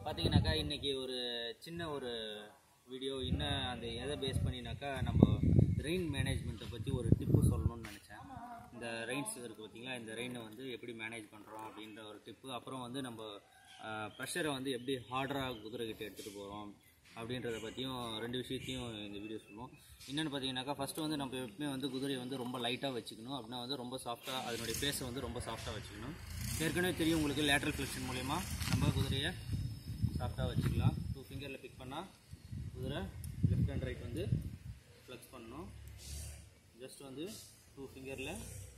பார்த்தீங்கன்னாக்கா இன்றைக்கி ஒரு சின்ன ஒரு வீடியோ இன்னும் அந்த எதை பேஸ் பண்ணினாக்கா நம்ம ரெயின் மேனேஜ்மெண்ட்டை பற்றி ஒரு டிப்பு சொல்லணும்னு நினச்சேன் இந்த ரெயின்ஸ் இருக்குது பார்த்தீங்களா இந்த ரெயினை வந்து எப்படி மேனேஜ் பண்ணுறோம் அப்படின்ற ஒரு டிப்பு அப்புறம் வந்து நம்ம ப்ரெஷரை வந்து எப்படி ஹார்டராக குதிரைகிட்ட எடுத்துகிட்டு போகிறோம் அப்படின்றத பற்றியும் ரெண்டு விஷயத்தையும் இந்த வீடியோ சொல்லுவோம் என்னென்னு பார்த்தீங்கன்னாக்கா ஃபஸ்ட்டு வந்து நம்ம எப்பவுமே வந்து குதிரையை வந்து ரொம்ப லைட்டாக வச்சுக்கணும் அப்படின்னா வந்து ரொம்ப சாஃப்டாக அதனுடைய பேஸை வந்து ரொம்ப சாஃப்டாக வச்சுக்கணும் ஏற்கனவே தெரியும் உங்களுக்கு லேட்ரல் ஃப்ளெக்ஷன் மூலயமா நம்ம குதிரையை சாஃப்டாக வச்சுக்கலாம் டூ ஃபிங்கரில் பிக் பண்ணால் குதிரை லெஃப்ட் அண்ட் ரைட் வந்து ஃப்ளெக்ஸ் பண்ணணும் ஜஸ்ட் வந்து டூ ஃபிங்கரில்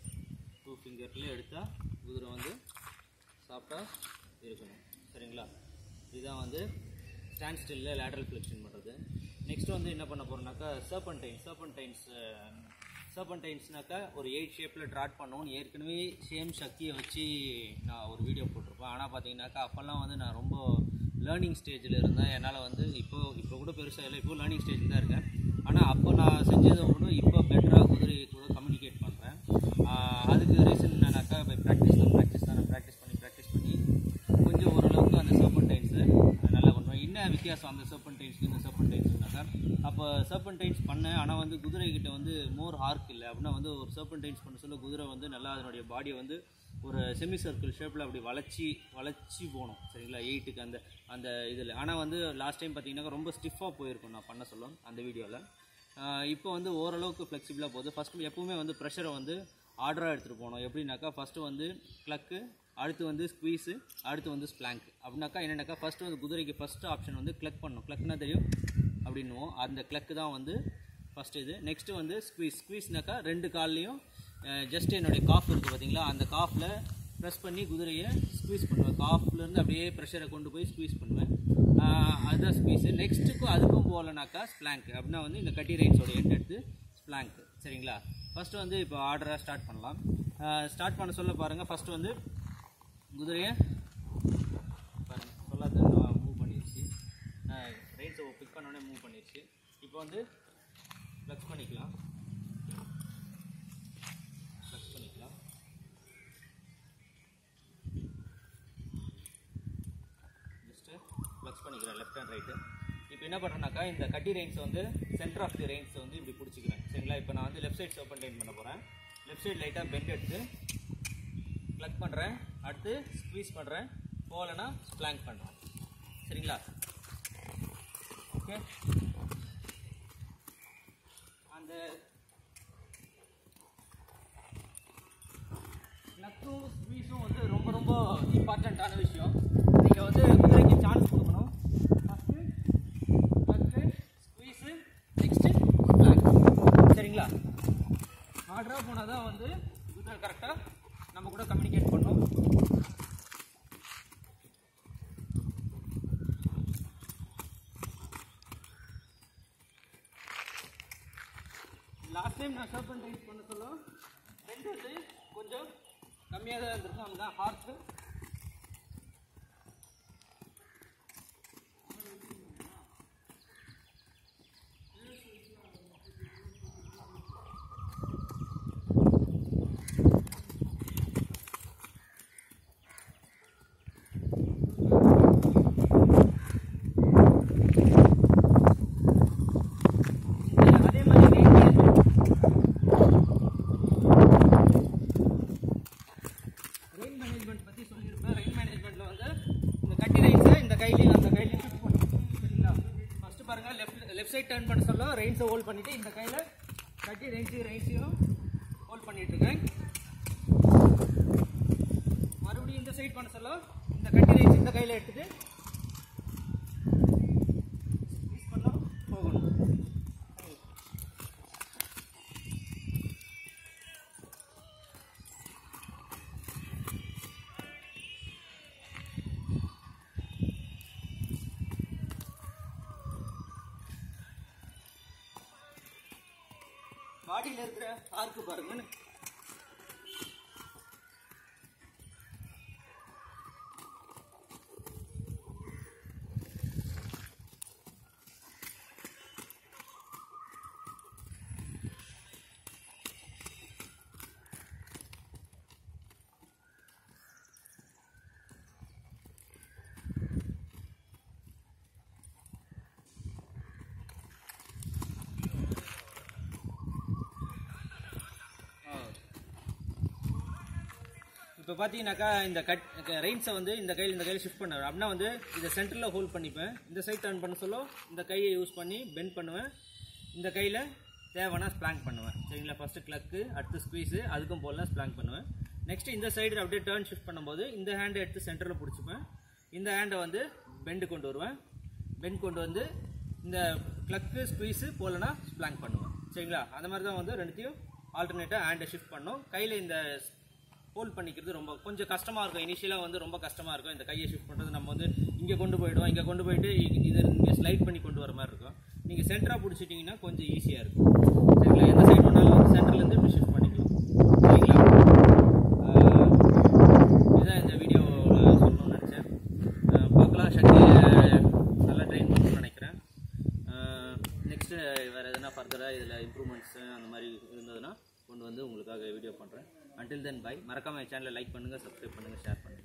டூ ஃபிங்கரில் எடுத்தால் குதிரை வந்து சாஃப்டாக இருக்கணும் சரிங்களா இதுதான் வந்து ஸ்டாண்ட் ஸ்டில்லில் லேட்ரல் ஃப்ளெக்ஷன் பண்ணுறது நெக்ஸ்ட் வந்து என்ன பண்ண போகிறோம்னாக்கா சர்பன்டைன் சர்பன்டைன்ஸ் சர்பன்டைன்ஸ்னாக்கா ஒரு எயிட் ஷேப்பில் ட்ராட் பண்ணோன்னு ஏற்கனவே சேம் சக்தியை வச்சு நான் ஒரு வீடியோ போட்டிருப்பேன் ஆனால் பார்த்தீங்கன்னாக்கா அப்போல்லாம் வந்து நான் ரொம்ப லேர்னிங் ஸ்டேஜில் இருந்தேன் என்னால் வந்து இப்போ இப்போ கூட பெருசாக இல்லை இப்போ லேர்னிங் ஸ்டேஜில் தான் இருக்கேன் ஆனால் அப்போ நான் செஞ்சதை விட இப்போ பெட்டராக குதிரை கூட கம்யூனிகேட் பண்ணுறேன் அதுக்கு ரீசன் என்னன்னாக்கா இப்போ ப்ராக்டிஸ் தான் ப்ராக்டிஸ் தான் நான் ப்ராக்டிஸ் பண்ணி ப்ராக்டிஸ் பண்ணி கொஞ்சம் ஓரளவுக்கு அந்த சர்பன்டைன்ஸை நல்லா பண்ணுவேன் என்ன வித்தியாசம் அந்த சர்பன்டைன்ஸ்க்கு இந்த சர்பன்டைன்ஸ்னாக்கா அப்போ சர்பன்டைன்ஸ் பண்ணேன் ஆனால் வந்து குதிரை கிட்ட வந்து மோர் ஹார்க் இல்லை அப்படின்னா வந்து ஒரு சர்பன்டைன்ஸ் பண்ண சொல்ல குதிரை வந்து நல்லா அதனுடைய பாடியை வந்து ஒரு செமி சர்க்கிள் ஷேப்பில் அப்படி வளைச்சி வளைச்சி போகணும் சரிங்களா எயிட்டுக்கு அந்த அந்த இதில் ஆனால் வந்து லாஸ்ட் டைம் பார்த்தீங்கன்னா ரொம்ப ஸ்டிஃபாக போயிருக்கும் நான் பண்ண சொல்லும் அந்த வீடியோவில் இப்போ வந்து ஓரளவுக்கு ஃப்ளெக்சிபிளாக போகுது ஃபஸ்ட்டு எப்பவுமே வந்து ப்ரெஷரை வந்து ஆர்டராக எடுத்துகிட்டு போகணும் எப்படின்னாக்கா ஃபஸ்ட்டு வந்து க்ளக்கு அடுத்து வந்து ஸ்குவீஸு அடுத்து வந்து ஸ்ப்ளாங்க் அப்படின்னாக்கா என்னென்னாக்கா ஃபஸ்ட்டு வந்து குதிரைக்கு ஃபஸ்ட்டு ஆப்ஷன் வந்து க்ளக் பண்ணணும் க்ளக்னா தெரியும் அப்படின்னுவோம் அந்த க்ளக்கு தான் வந்து ஃபஸ்ட்டு இது நெக்ஸ்ட்டு வந்து ஸ்குவீஸ் ஸ்குவீஸ்னாக்கா ரெண்டு கால்லையும் ஜஸ்ட் என்னுடைய காஃப் இருக்குது பார்த்தீங்களா அந்த காஃபில் ப்ரெஸ் பண்ணி குதிரையை ஸ்குவீஸ் பண்ணுவேன் காஃப்லேருந்து அப்படியே ப்ரெஷரை கொண்டு போய் ஸ்குவீஸ் பண்ணுவேன் அதுதான் ஸ்குவீஸு நெக்ஸ்ட்டுக்கும் அதுக்கும் போகலனாக்கா ஸ்ப்ளாங்க் அப்படின்னா வந்து இந்த கட்டி ரைன்ஸோட எண்ட் எடுத்து ஸ்ப்ளாங்க் சரிங்களா ஃபஸ்ட்டு வந்து இப்போ ஆர்டராக ஸ்டார்ட் பண்ணலாம் ஸ்டார்ட் பண்ண சொல்ல பாருங்கள் ஃபஸ்ட்டு வந்து குதிரையை பாருங்கள் சொல்லாத மூவ் பண்ணிடுச்சு ரைன்ஸை பிக் பண்ணோடனே மூவ் பண்ணிடுச்சு இப்போ வந்து ஃப்ளெக்ஸ் பண்ணிக்கலாம் ஃப்ளெக்ஸ் பண்ணிக்கலாம் ஜஸ்ட்டு ஃப்ளெக்ஸ் பண்ணிக்கிறேன் லெஃப்ட் அண்ட் ரைட்டு இப்போ என்ன பண்ணுறேன்னாக்கா இந்த கட்டி ரெயின்ஸ் வந்து சென்டர் ஆஃப் தி ரெயின்ஸ் வந்து இப்படி பிடிச்சிக்கிறேன் சரிங்களா இப்போ நான் வந்து லெஃப்ட் சைட் ஓப்பன் டைன் பண்ண போகிறேன் லெஃப்ட் சைடு லைட்டாக பெண்ட் எடுத்து ப்ளக் பண்ணுறேன் அடுத்து ஸ்க்வீஸ் பண்ணுறேன் போகலன்னா ஸ்ப்ளாங்க் பண்ணுறேன் சரிங்களா ஓகே அந்த நக்கும் ஸ்குவீஸும் வந்து ரொம்ப ரொம்ப இம்பார்ட்டண்ட்டான விஷயம் நீங்கள் வந்து குதிரைக்கு சான்ஸ் கொடுக்கணும் ஃபஸ்ட்டு ப்ளக்கு ஸ்குவீஸு நெக்ஸ்ட்டு ஸ்ப்ளாங்க் சரிங்களா ஆர்டராக போனால் தான் வந்து குதிரை கரெக்டாக நம்ம கூட கம்யூனிகேட் பண்ணோம் லாஸ்ட் டைம் நான் சர்பன் ரைஸ் பண்ண சொல்ல ரெண்டு வந்து கொஞ்சம் கம்மியாக தான் இருந்திருக்கும் அதுதான் ஹார்க்கு அதே மாதிரி ரெயின் மேனேஜ்மெண்ட் பற்றி சொல்லியிருப்பேன் ரெயின் மேனேஜ்மெண்ட்டில் வந்து இந்த கட்டி ரைன்ஸை இந்த கையிலையும் அந்த கையிலையும் ஃபிட் பண்ணணும் சரிங்களா ஃபஸ்ட்டு பாருங்கள் லெஃப்ட் லெஃப்ட் சைட் டர்ன் பண்ண சொல்ல ரெயின்ஸை ஹோல்ட் பண்ணிவிட்டு இந்த கையில் கட்டி ரெயின்ஸையும் ரெயின்ஸையும் ஹோல்ட் பண்ணிகிட்ருக்கேன் மறுபடியும் இந்த சைட் பண்ண சொல்ல இந்த கட்டி ரெயின்ஸ் இந்த கையில் எடுத்துகிட்டு ஸ்க்வீஸ் பண்ணலாம் போகணும் பாடியில் இருக்கிற ஆர்க்கு பாருங்க இப்போ பார்த்தீங்கன்னாக்கா இந்த கட் ரெயின்ஸை வந்து இந்த கையில் இந்த கையில் ஷிஃப்ட் பண்ணுவேன் அப்படின்னா வந்து இதை சென்டரில் ஹோல்ட் பண்ணிப்பேன் இந்த சைட் டர்ன் பண்ண சொல்ல இந்த கையை யூஸ் பண்ணி பெண்ட் பண்ணுவேன் இந்த கையில் தேவைன்னா ஸ்ப்ளாங்க் பண்ணுவேன் சரிங்களா ஃபஸ்ட்டு கிளக்கு அடுத்து ஸ்குவீஸு அதுக்கும் போலாம் ஸ்ப்ளாங்க் பண்ணுவேன் நெக்ஸ்ட் இந்த சைடு அப்படியே டர்ன் ஷிஃப்ட் பண்ணும்போது இந்த ஹேண்டை எடுத்து சென்டரில் பிடிச்சிப்பேன் இந்த ஹேண்டை வந்து பெண்டு கொண்டு வருவேன் பெண்ட் கொண்டு வந்து இந்த கிளக்கு ஸ்குவீஸு போலனா ஸ்ப்ளாங்க் பண்ணுவேன் சரிங்களா அந்த மாதிரி தான் வந்து ரெண்டுத்தையும் ஆல்டர்னேட்டாக ஹேண்டை ஷிஃப்ட் பண்ணோம் கையில் இந்த ஹோல்ட் பண்ணிக்கிறது ரொம்ப கொஞ்சம் கஷ்டமாக இருக்கும் இனிஷியலாக வந்து ரொம்ப கஷ்டமாக இருக்கும் இந்த கையை ஷிஃப்ட் பண்ணுறது நம்ம வந்து இங்கே கொண்டு போயிடுவோம் இங்கே கொண்டு போயிட்டு இ- இது இங்கே ஸ்லைட் பண்ணி கொண்டு வர மாதிரி இருக்கும் நீங்கள் சென்டராக பிடிச்சிட்டிங்கன்னா கொஞ்சம் ஈஸியாக இருக்கும் சரிங்களா எந்த சைடு வேணாலும் சென்டர்லேருந்து இப்படி ஷிஃப்ட் பண்ணிக்கலாம் சரிங்களா ஆஹ் இதுதான் இந்த வீடியோவில் சொல்லணும்னு நினச்சேன் ஆஹ் பார்க்கலாம் சக்தியை நல்லா ட்ரெயின் பண்ணணும்னு நினைக்கிறேன் நெக்ஸ்ட்டு வேறு எதுனா ஃபர்தராக இதில் இம்ப்ரூவ்மெண்ட்ஸு அந்த மாதிரி இருந்ததுன்னா கொண்டு வந்து உங்களுக்காக வீடியோ பண்ணுறேன் until தென் பை மறக்காம சேனலை லைக் பண்ணுங்கள் சப்ஸ்கிரைப் பண்ணுங்கள் ஷேர் பண்ணுங்கள்